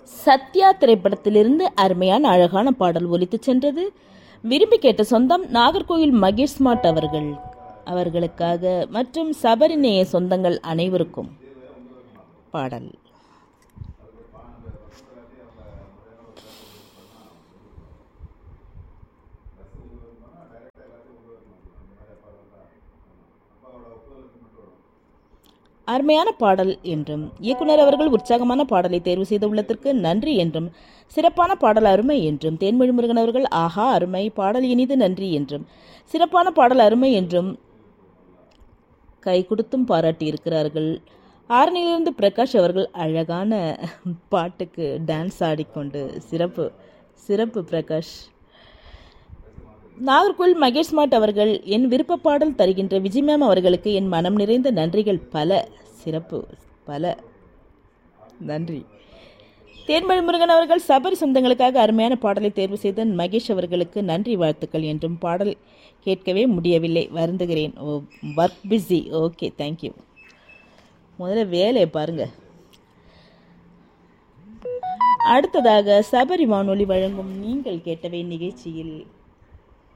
சத்யா திரைப்படத்திலிருந்து அருமையான அழகான பாடல் ஒலித்துச் சென்றது விரும்பி கேட்ட சொந்தம் நாகர்கோயில் மகேஷ் ஸ்மார்ட் அவர்கள் அவர்களுக்காக மற்றும் சபரிநேய சொந்தங்கள் அனைவருக்கும் பாடல் அருமையான பாடல் என்றும் இயக்குனர் அவர்கள் உற்சாகமான பாடலை தேர்வு செய்துள்ளதற்கு நன்றி என்றும் சிறப்பான பாடல் அருமை என்றும் தேன்மொழி முருகன் அவர்கள் ஆஹா அருமை பாடல் இனிது நன்றி என்றும் சிறப்பான பாடல் அருமை என்றும் கை கொடுத்தும் பாராட்டியிருக்கிறார்கள் ஆரணியிலிருந்து பிரகாஷ் அவர்கள் அழகான பாட்டுக்கு டான்ஸ் ஆடிக்கொண்டு சிறப்பு சிறப்பு பிரகாஷ் நாகர்கோவில் மகேஷ் ஸ்மார்ட் அவர்கள் என் விருப்ப பாடல் தருகின்ற விஜய் மேம் அவர்களுக்கு என் மனம் நிறைந்த நன்றிகள் பல சிறப்பு பல நன்றி தேன்மொழி முருகன் அவர்கள் சபரி சொந்தங்களுக்காக அருமையான பாடலை தேர்வு செய்த மகேஷ் அவர்களுக்கு நன்றி வாழ்த்துக்கள் என்றும் பாடல் கேட்கவே முடியவில்லை வருந்துகிறேன் oh work busy okay thank you முதல்ல வேலையை பாருங்க அடுத்ததாக சபரி வானொலி வழங்கும் நீங்கள் கேட்டவை நிகழ்ச்சியில்